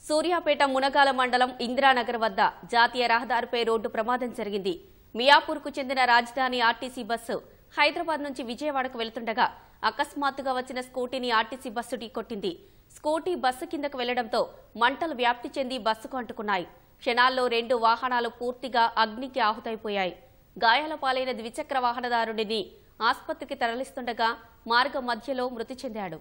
సూర్యాపేట మునగాల మండలం ఇందిరానగర్ వద్ద జాతీయ రహదారిపై రోడ్డు ప్రమాదం జరిగింది మియాపూర్కు చెందిన రాజధాని ఆర్టీసీ బస్సు హైదరాబాద్ నుంచి విజయవాడకు వెళుతుండగా అకస్మాత్తుగా వచ్చిన స్కూటీని ఆర్టీసీ బస్సు ఢీకొట్టింది స్కూటీ బస్సు కిందకు వెళ్లడంతో మంటలు వ్యాప్తి చెంది బస్సుకు అంటుకున్నాయి క్షణాల్లో రెండు వాహనాలు పూర్తిగా అగ్నికి ఆహుతైపోయాయి గాయాల పాలైన ద్విచక్ర వాహనదారుడిని ఆసుపత్రికి తరలిస్తుండగా మార్గ మధ్యలో మృతి చెందాడు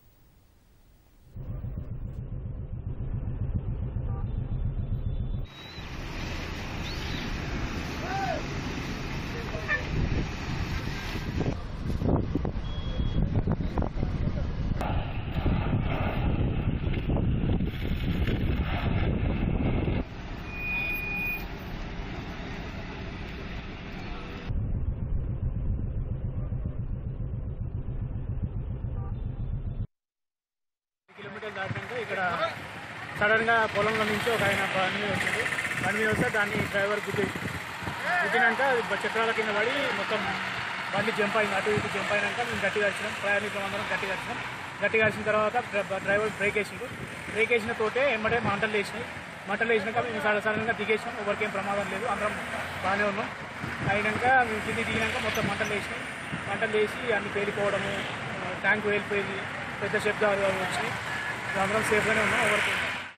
కిలోమీటర్లు దాటినాక ఇక్కడ సడన్గా పొలంలో నుంచి ఒక ఆయన బండి మీద వచ్చింది బండి మీద వస్తే దాన్ని డ్రైవర్ గుద్దేసి గుద్దినాక అది బ- చక్రాల కింద పడి మొత్తం బండి జంప్ అయింది అటు ఇటు జంప్ అయినాక మేము గట్టిగా వచ్చినాం ప్రయాణికులు అందరం గట్టిగా వచ్చినాం గట్టిగా వచ్చిన తర్వాత డ్ర- డ్రైవర్ బ్రేక్ వేసిండు బ్రేక్ వేసిన తోటే ఎమ్మటే మంటలు వేసినాయి మంటలు వేసినాక మేము సడ- సడన్గా దిగేసినాం ఎవరికేం ప్రమాదం లేదు అందరం బాగానే ఉన్నాం అయినాక మేము కింది దిగినాక మొత్తం మంటలు వేసినాయి మంటలు వేసి అన్ని పేలిపోవడము ఆ, ట్యాంక్ వెళ్ళిపోయింది పెద్ద శబ్దాలు అవి వచ్చినాయి అందరం సేఫ్గానే ఉన్నాం ఎవరికి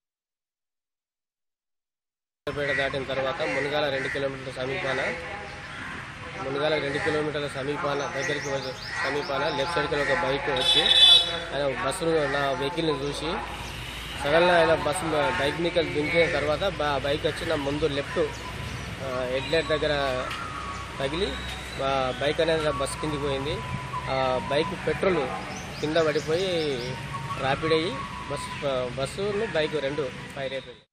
పేట దాటిన తర్వాత మునగాల రెండు కిలోమీటర్ల సమీపాన మునగాల రెండు కిలోమీటర్ల సమీపాన దగ్గరికి వచ్చి సమీపాన లెఫ్ట్ సైడ్కి ఒక బైక్ వచ్చి ఆయన బస్సును నా వెహికల్ని చూసి సడన్గా ఆయన బస్సు బైక్ మీద దించిన తర్వాత బ- బైక్ వచ్చి నా ముందు లెఫ్ట్ హెడ్లైట్ దగ్గర తగిలి ఆ బైక్ అనేది బస్సు కిందికి పోయింది ఆ బైక్ పెట్రోల్ కింద పడిపోయి ర్యాపిడ్ అయ్యి బస్సు బస్సును బైక్ రెండు ఫైర్ అయిపోయింది